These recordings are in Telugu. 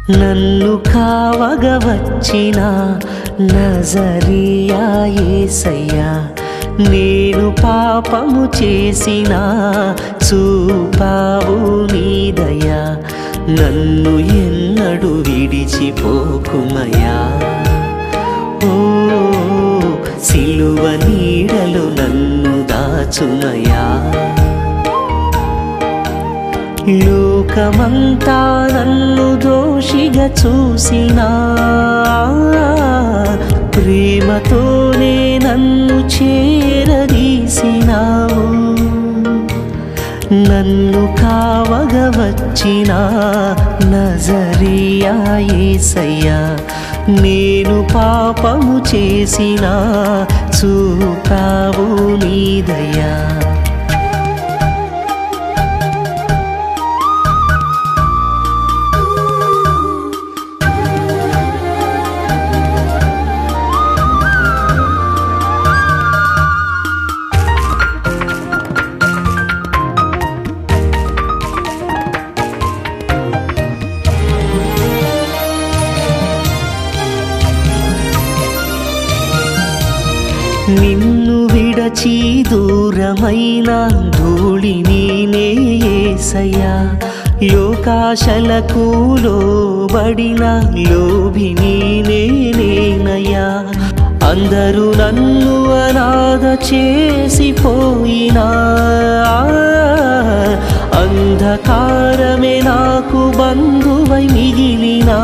నన్ను కావగ వచ్చిన నజరియా యేసయ్యా నేను పాపము చేసిన చూపావు నీదయా నన్ను ఎన్నడు విడిచిపోకుమయా ఓ సిలువ నీడలు నన్ను దాచుమయా లోకమంతా నన్ను దోషిగా చూసినా ప్రేమతోనే నన్ను చేరదీసినావు నన్ను కావగ వచ్చిన నజరియా యేసయ్యా నేను పాపము చేసిన చూపావు నీదయ్యా నిన్ను విడచి దూరమైన ధూళిని నేసయ్యా లోకాశలకు లోబడిన లోభిని నేనేనయ్యా అందరూ నన్ను అనాథ చేసిపోయినా అంధకారమే నాకు బంధువై మిగిలినా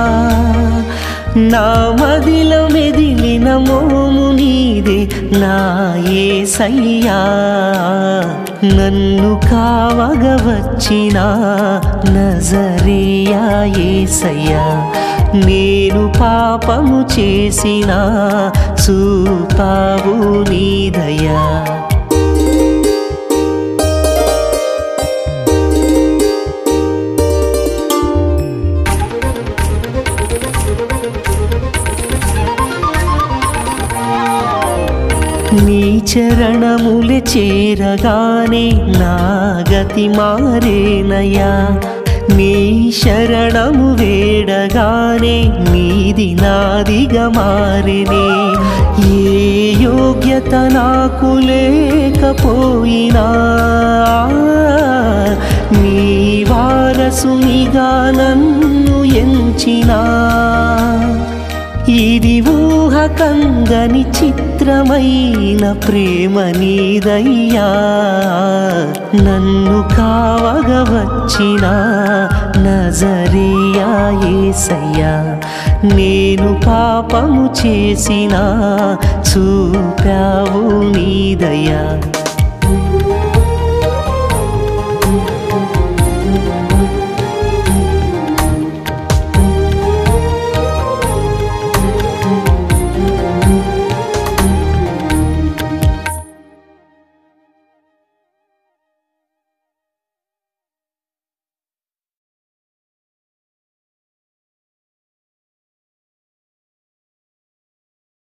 నా మదిలో మెదిలిన మోము నీదే నా యేసయ్యా నన్ను కావగ వచ్చిన నజరియా యేసయ్యా నేను పాపము చేసిన చూపావు నీదయా నీ చరణములే చేరగానే నా గతి మారేనయ్యా నీ శరణము వేడగానే నీది నాదిగా మారినే ఏ యోగ్యత నాకు లేకపోయినా నీ వారసునిగా నన్ను ఎంచినా ఇది ఊహ కందని చిత్రమైన ప్రేమ నీదయ్యా నన్ను కావగ వచ్చిన నజరియా యేసయ్యా నేను పాపము చేసిన చూపావు నీదయ్యా